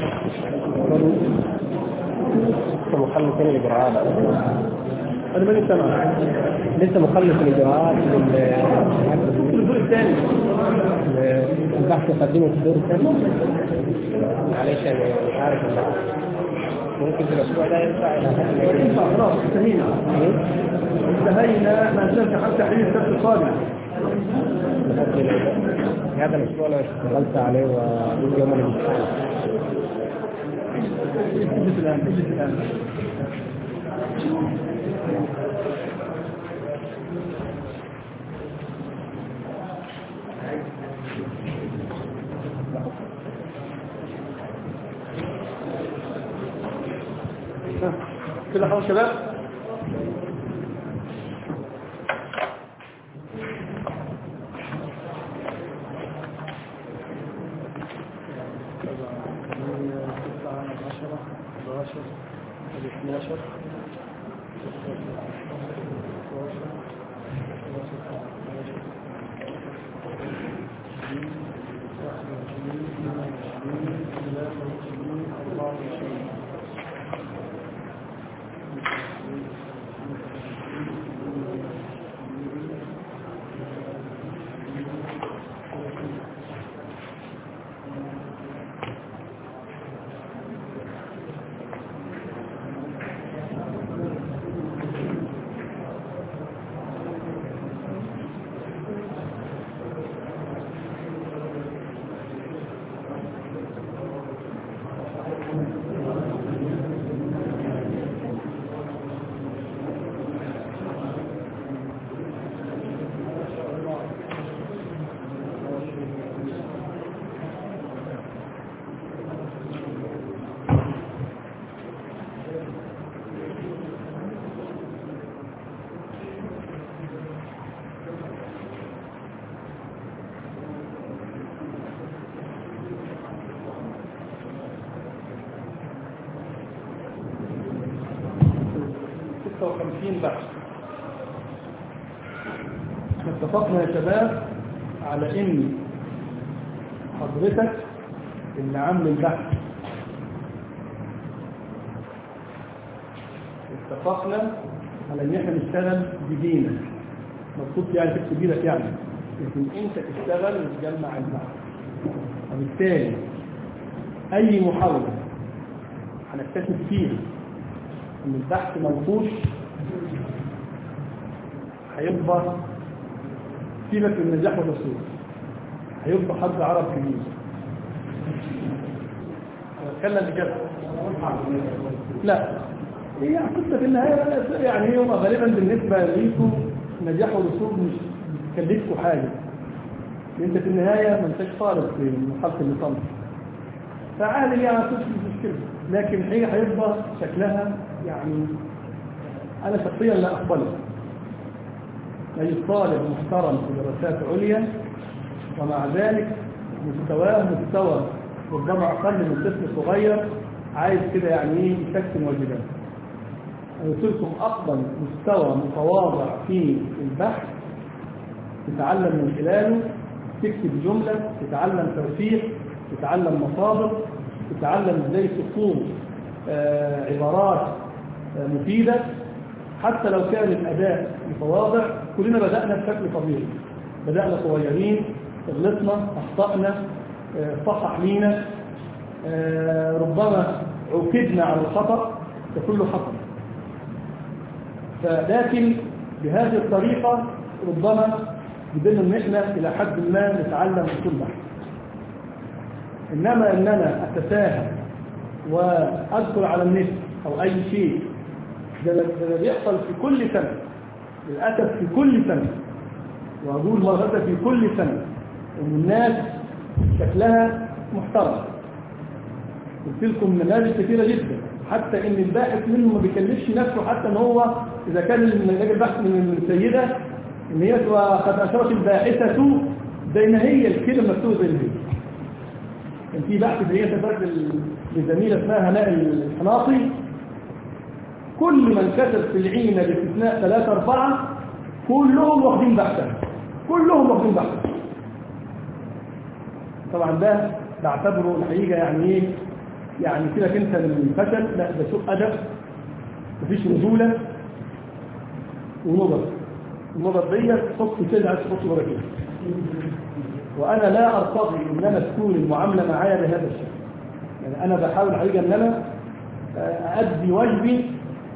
لسه مخلص الاجراءات انا ماني سامع لسه مخلص الاجراءات الدور الثاني البحث يقدمه في الدور الثاني معلش انا مش عارف البحث. ممكن في الاسبوع ده ينفع الى حد ينفع خلاص انتهينا انتهينا ما زلت حتى حين السبت القادم هذا الاسبوع لو اشتغلت عليه ويوم الامتحان اجلس الان اجلس الان كده خلاص شباب ستة وخمسين بحث احنا اتفقنا يا شباب على ان حضرتك اللي عامل البحث اتفقنا على ان احنا نشتغل بدينك مبسوط يعني تكتب بيدك يعني لكن انت تشتغل وتجمع البحث وبالتالي اي محاولة هنكتشف فيها ان البحث منقوش هيبقى سيبك من النجاح والرسول هيبقى حد عرب كبير اتكلم بجد لا هي قصة في النهاية يعني هي غالبا بالنسبة ليكم نجاح والرسول مش بتكلفكم حاجة انت في النهاية ما انتش طالب في مرحلة الليسانس فعادي يعني ما فيش مشكلة لكن هي هيبقى شكلها يعني أنا شخصيا لا أقبله أي طالب محترم في دراسات عليا ومع ذلك مستواه مستوى ربما أقل من طفل صغير عايز كده يعني ايه يسكن واجبات أنا قلت لكم أفضل مستوى متواضع في البحث تتعلم من خلاله تكتب جملة تتعلم توثيق تتعلم مصادر تتعلم ازاي تقوم آه عبارات آه مفيدة حتى لو كان الأداء متواضع كلنا بدأنا بشكل طبيعي بدأنا صغيرين غلطنا أخطأنا آه صحح لينا ربما عوقدنا على الخطأ فكله خطأ فلكن بهذه الطريقة ربما بدنا ان احنا الى حد ما نتعلم اصول بحث انما ان انا اتساهل وادخل على النت او اي شيء ده ده بيحصل في كل سنه للاسف في كل سنه واقول مرة في كل سنه ان الناس شكلها محترم قلت لكم نماذج كثيره جدا حتى ان الباحث منه ما بيكلفش نفسه حتى ان هو اذا كان الراجل بحث من السيده ان هي تبقى قد اشارت الباحثه بين هي الكلمه مكتوبه زي الهي كان في بحث في هي تفرد لزميله اسمها هناء الحناطي كل من كتب في العينه باستثناء ثلاثة أربعة كلهم واخدين بحثا كلهم واخدين بحثا طبعا ده بعتبره الحقيقه يعني ايه يعني سيبك انت من الفشل لا ده سوء ادب مفيش رجوله ونظر النظر ديت تحط كده عايز تحط بره كده وانا لا ارتضي ان انا تكون المعامله معايا بهذا الشكل يعني انا بحاول حقيقه ان انا ادي واجبي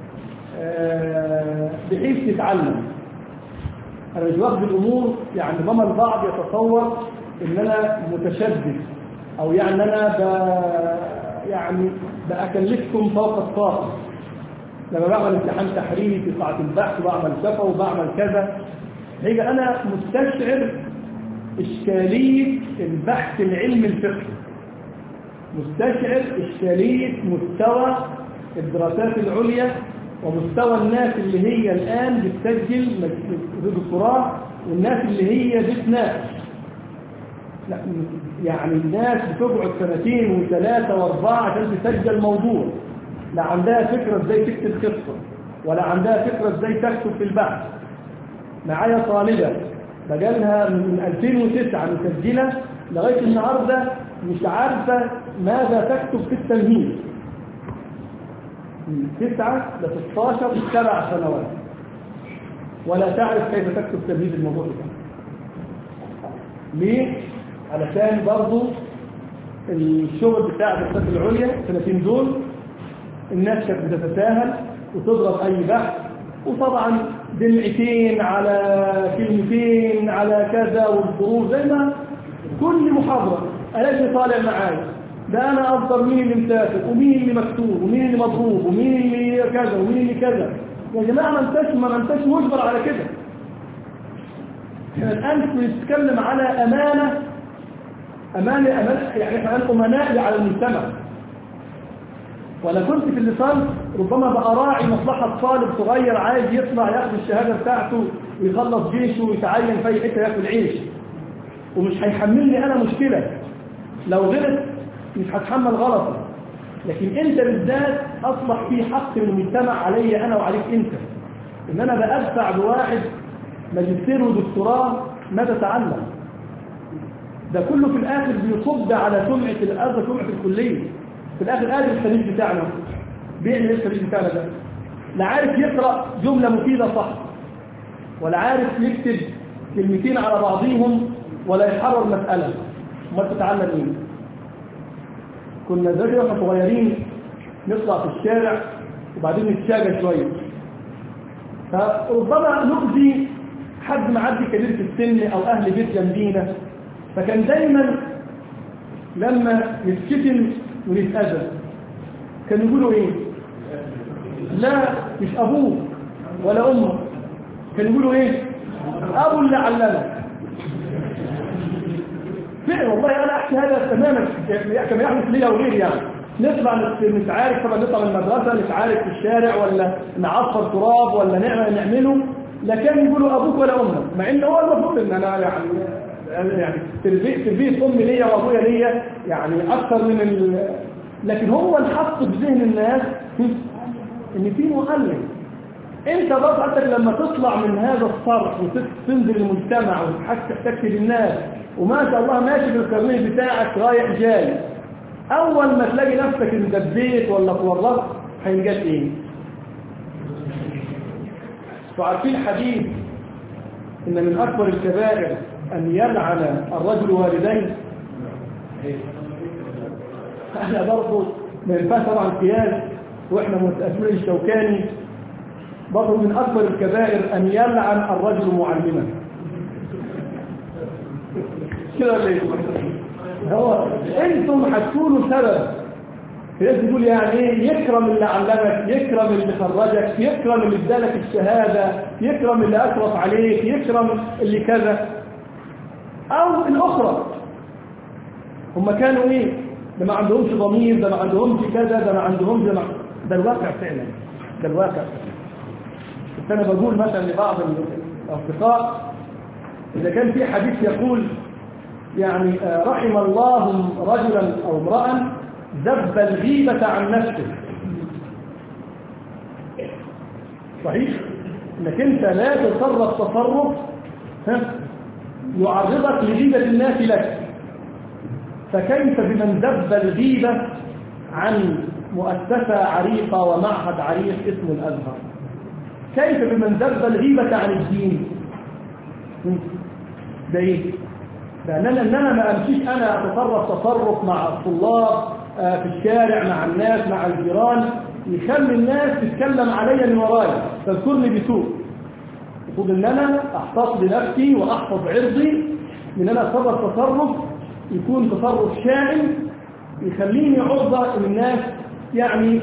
بحيث يتعلم انا مش واخد الامور يعني ضمن البعض يتصور ان انا متشدد او يعني انا ب... يعني بأكلفكم فوق الطاقة لما بعمل امتحان تحريري في قاعة البحث وبعمل شفا وبعمل كذا هيجي أنا مستشعر إشكالية البحث العلمي الفقهي مستشعر إشكالية مستوى الدراسات العليا ومستوى الناس اللي هي الآن بتسجل مج- دكتوراه والناس اللي هي بتناقش لا يعني الناس بتقعد سنتين وثلاثة واربعة عشان تسجل موضوع لا عندها فكرة ازاي تكتب قصة ولا عندها فكرة ازاي تكتب في البحث معايا طالبة بقالها من 2009 مسجلة لغاية النهاردة مش عارفة ماذا تكتب في التمهيد من 9 ل 16 سبع سنوات ولا تعرف كيف تكتب تمهيد الموضوع ده ليه؟ علشان برضو الشغل بتاع الدراسات العليا السنتين دول الناس كانت بتتساهل وتضرب اي بحث وطبعا دمعتين على كلمتين على كذا والظروف زي ما كل محاضرة ألاقي طالع معايا ده أنا أفضل مين اللي مسافر ومين اللي مكتوب ومين اللي مضروب ومين اللي كذا ومين اللي كذا يا جماعة ما انتش ما انتش مجبر على كده احنا الآن بنتكلم على أمانة أمانة أمانة يعني احنا الآن أمناء على المجتمع وأنا كنت في اللسان ربما بأراعي مصلحة طالب صغير عايز يطلع ياخد الشهادة بتاعته ويخلص جيشه ويتعين في أي حتة ياكل عيش ومش هيحملني أنا مشكلة لو غلط مش هتحمل غلطه لكن أنت بالذات أصبح في حق المجتمع علي أنا وعليك أنت إن أنا بأدفع بواحد ماجستير ودكتوراه ماذا تعلم ده كله في الآخر بيصب على سمعة الأرض سمعة الكلية في الآخر قادر الخليج بتاعنا بيعمل ايه الخليج بتاعنا ده لا عارف يقرأ جملة مفيدة صح ولا عارف يكتب كلمتين على بعضهم ولا يحرر مسألة ما تتعلم ايه كنا زي واحنا صغيرين نطلع في الشارع وبعدين نتشاجى شوية فربما نؤذي حد معدي كبير في السن او اهل بيت جنبينا فكان دايما لما نتكتم ونتأذى كانوا يقولوا ايه لا مش ابوه ولا امه كانوا يقولوا ايه ابو اللي علمك فعلا والله انا احكي هذا تماما كما يحدث لي وغيري يعني نطلع نتعارك طبعا نطلع من المدرسه نتعارك في الشارع ولا نعصر تراب ولا نعمل نعمله لا كان يقولوا ابوك ولا امك مع ان هو المفروض ان انا يعني يعني تربيه تربيه امي ليا وابويا ليا يعني اكثر من ال... لكن هو الحق في ذهن الناس ان في معلم انت برضه حتى لما تطلع من هذا الصرف وتنزل المجتمع وتحكي للناس وما شاء الله ماشي بالكارنيه بتاعك رايح جاي اول ما تلاقي نفسك اندبيت ولا اتورطت هينجات ايه وعارفين حديث ان من اكبر الكبائر ان يلعن الرجل والديه احنا برضه ما ينفعش طبعا قياس واحنا متأثرين الشوكاني برضه من اكبر الكبائر ان يلعن الرجل معلمه كده ليه هو انتم هتكونوا سبب الناس تقول يعني ايه يكرم اللي علمك يكرم اللي خرجك يكرم اللي ادالك الشهاده يكرم اللي اشرف عليك يكرم اللي كذا او الاخرى هم كانوا ايه ده ما عندهمش ضمير ده ما عندهمش كذا ده ما عندهمش ده, ما... ده الواقع فعلا ده الواقع كنت انا بقول مثلا لبعض الاصدقاء اذا كان في حديث يقول يعني رحم الله رجلا او امرأ ذب الغيبة عن نفسه صحيح انك انت لا تتصرف تصرف يعرضك لغيبة الناس لك فكيف بمن ذب الغيبة عن مؤسسة عريقة ومعهد عريق اسمه الأزهر كيف بمن ذب الغيبة عن الدين ده ايه لأننا أننا ما أمشيش أنا أتصرف تصرف مع الطلاب في الشارع مع الناس مع الجيران يخلي الناس تتكلم عليا من ورايا تذكرني بسوء المفروض ان انا احتفظ بنفسي واحفظ عرضي ان انا اتصرف تصرف يكون تصرف شائن يخليني عرضة للناس يعني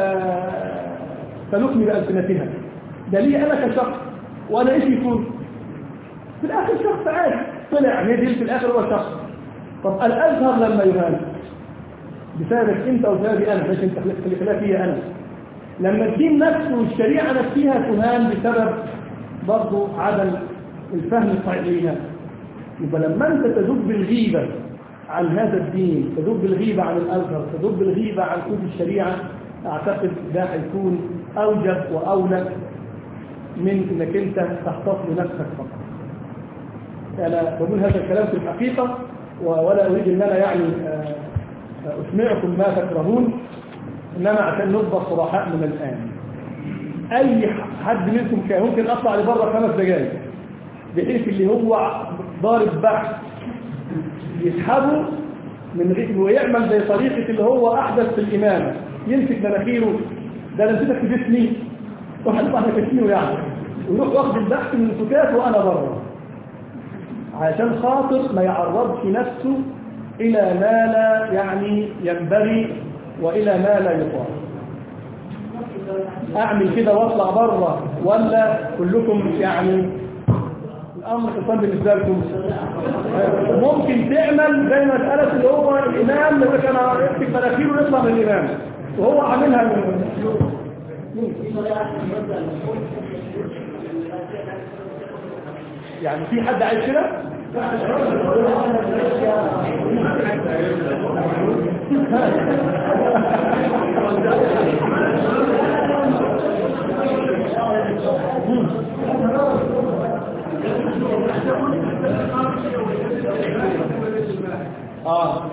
تلقني بألسنتها ده لي انا كشخص وانا ايش يكون في الاخر شخص عادي طلع نزل في الاخر هو شخص طب الازهر لما يهان بسببك انت وسببي انا ليش انت خلافية انا لما الدين نفسه والشريعة نفسها تهان بسبب برضه عدم الفهم الصحيح ليها يبقى لما انت تذوب الغيبة عن هذا الدين تذوب الغيبة عن الأزهر تذوب الغيبة عن كتب الشريعة أعتقد ده هيكون أوجب وأولى من انك انت تختص لنفسك فقط انا بقول هذا الكلام في الحقيقة ولا اريد ان انا يعني آه، اسمعكم ما تكرهون انما عشان نبقى صراحاء من الان اي حد منكم كان ممكن اطلع لبره خمس دقائق بحيث اللي هو ضارب بحث يسحبه من غير ويعمل زي طريقة اللي هو احدث في الامامة يمسك مناخيره ده انا نسيتك في جسمي وهنطلع نكتينه يعني ويروح واخد البحث من سكات وانا بره عشان خاطر ما يعرضش نفسه الى ما لا يعني ينبغي والى ما لا يطاع اعمل كده واطلع بره ولا كلكم يعني الامر خصوصا بالنسبه لكم ممكن تعمل زي مساله اللي هو الامام لو كان يمسك مناخيره ويطلع من الامام وهو عاملها من يعني في حد عايز كده اه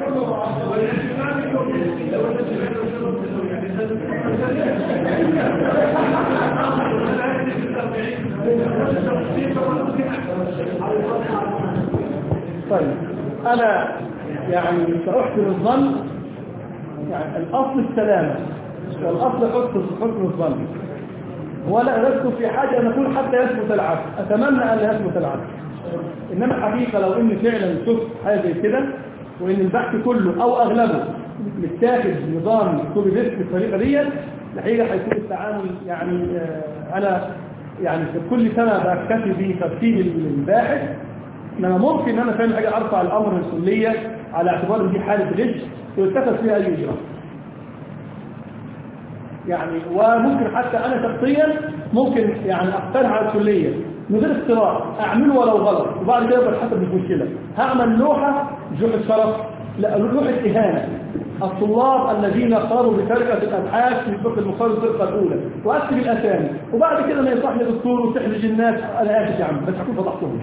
طيب انا يعني ساحسن الظن يعني الاصل السلامه والاصل حسن حسن الظن ولا لست في حاجه ان اقول حتى يثبت العكس اتمنى ان لا يثبت العكس انما الحقيقه لو ان فعلا شفت حاجه زي كده وان البحث كله او اغلبه متاخد نظام كوبي بيست بالطريقه ديت الحقيقه هيكون التعامل يعني آه، انا يعني في كل سنه بكتفي بترتيب الباحث انما ممكن ان انا فاهم حاجه ارفع الامر للكليه على اعتبار ان دي حاله غش ويتخذ فيها اي اجراء يعني وممكن حتى انا شخصيا ممكن يعني اقترح على الكليه من غير اختراع اعمله ولو غلط وبعد كده يبقى حسب المشكله هعمل لوحه جوع الشرف لا لوحه اهانه الطلاب الذين قاموا بتركه الابحاث في الفقه المقارن الفرقه الاولى واكتب الاسامي وبعد كده ما يصح لي دكتور وتحرج الناس انا اسف يا عم بس هكون فضحتهم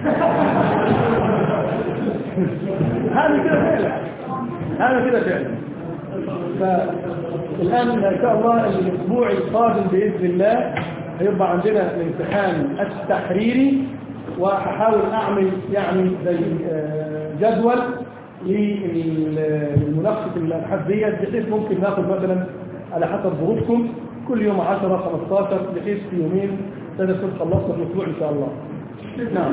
هذا كده فعلا هذا كده فعلا فالآن إن شاء الله الأسبوع القادم بإذن الله هيبقى عندنا الامتحان التحريري وهحاول أعمل يعني زي آه، جدول للمناقشة الأبحاث ديت بحيث ممكن ناخد مثلا على حسب ظروفكم كل يوم 10 15 بحيث في يومين تكون خلصنا في الأسبوع إن شاء الله نعم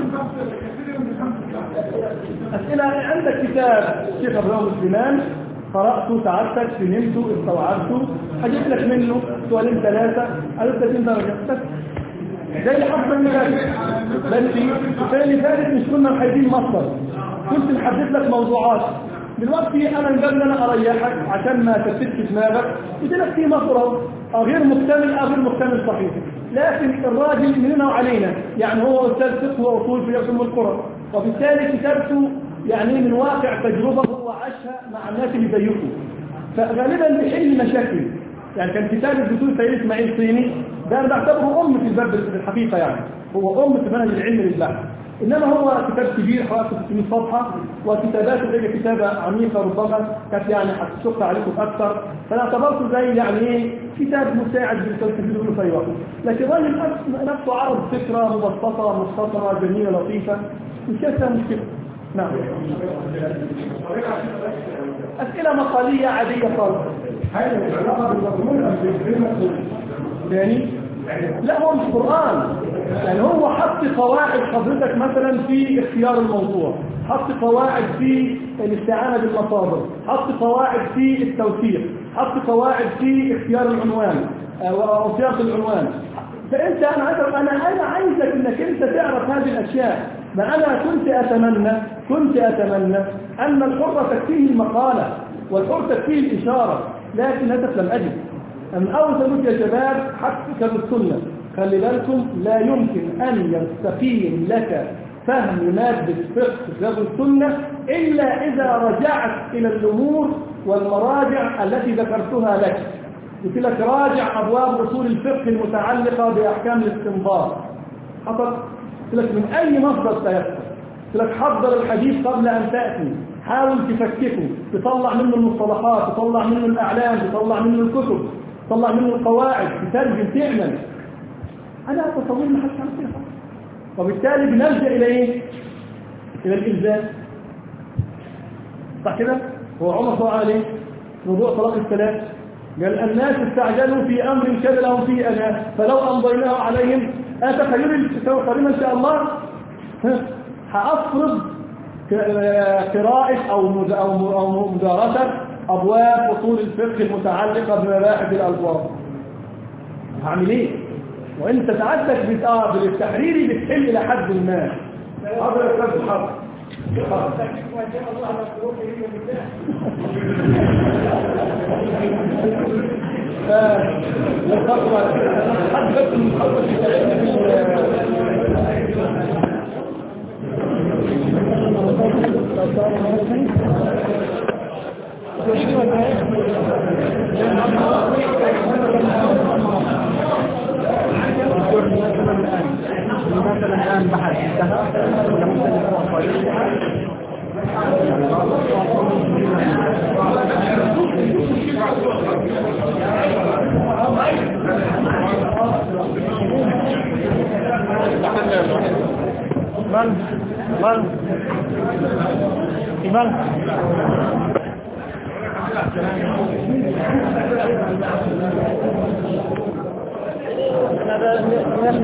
أسئلة عندك كتاب الشيخ أبراهيم سليمان قرأته سعادتك فهمته استوعبته هجيب لك منه سؤالين ثلاثة على 30 درجة بس زي اللي حصل اللي فات بس السنة اللي فاتت مش كنا محددين مصدر كنت محدد لك موضوعات دلوقتي انا مجرد انا اريحك عشان ما تفتش دماغك قلت لك في مصدر اهو أو غير مكتمل او غير مكتمل صحيح لكن الراجل مننا وعلينا يعني هو استاذ فقه واصول في ام القرى وبالتالي كتابته يعني من واقع تجربه هو عاشها مع الناس اللي زيكم فغالبا بيحل مشاكل يعني كان كتاب الدكتور سيد اسماعيل صيني ده انا بعتبره ام في الباب في الحقيقه يعني هو ام في منهج العلم للبحث انما هو كتاب كبير حوالي 600 صفحه وكتاباته هي كتابه عميقه ربما كانت يعني هتشق عليكم اكثر فانا اعتبرته زي يعني ايه كتاب مساعد بالتوفيق في اي وقت لكن الراجل نفسه عرض فكره مبسطه مختصره جميله لطيفه مش فيها مشكله نعم اسئله مقاليه عاديه خالص ثاني لا هو مش قرآن يعني هو حط قواعد حضرتك مثلا في اختيار الموضوع حط قواعد في الاستعانة بالمصادر حط قواعد في التوثيق حط قواعد في اختيار العنوان او صياغه العنوان فانت انا عايز انا انا عايزك انك انت تعرف هذه الاشياء ما انا كنت اتمنى كنت اتمنى ان الحر تكفيه المقاله والحر تكفيه الاشاره لكن للاسف لم اجد من أول سنوات يا شباب حتى كتاب السنة خلي بالكم لا يمكن أن يستقيم لك فهم مادة فقه كتاب السنة إلا إذا رجعت إلى الأمور والمراجع التي ذكرتها لك قلت لك راجع أبواب أصول الفقه المتعلقة بأحكام الاستنباط حصل قلت لك من أي مصدر سيحصل قلت لك حضر الحديث قبل أن تأتي حاول تفككه تطلع منه المصطلحات تطلع منه الأعلام تطلع منه الكتب تطلع منه القواعد تترجم تعمل أنا أتصور ما حدش عمل كده خالص. وبالتالي بنلجأ إلى إيه؟ إلى الإلزام صح كده؟ هو عمر صلى الله عليه موضوع طلاق الثلاث قال الناس استعجلوا في أمر كان لهم فيه أنا فلو أمضيناه عليهم أتخيل قريبا إن شاء الله ها، هأفرض ك- قراءة أو مد- أو م- أو مدارسة أبواب أصول الفقه المتعلقة بمباحث الألفاظ هعمل إيه؟ وأنت سعادتك بت- آه، بالتحريري بتحل إلى حد ما هذا الأستاذ الحرب فالخطوة حد بس المخطط بتاعتنا مثلا الآن بحث انتهى ولا ممكن يكون قليل من من إيمان هذا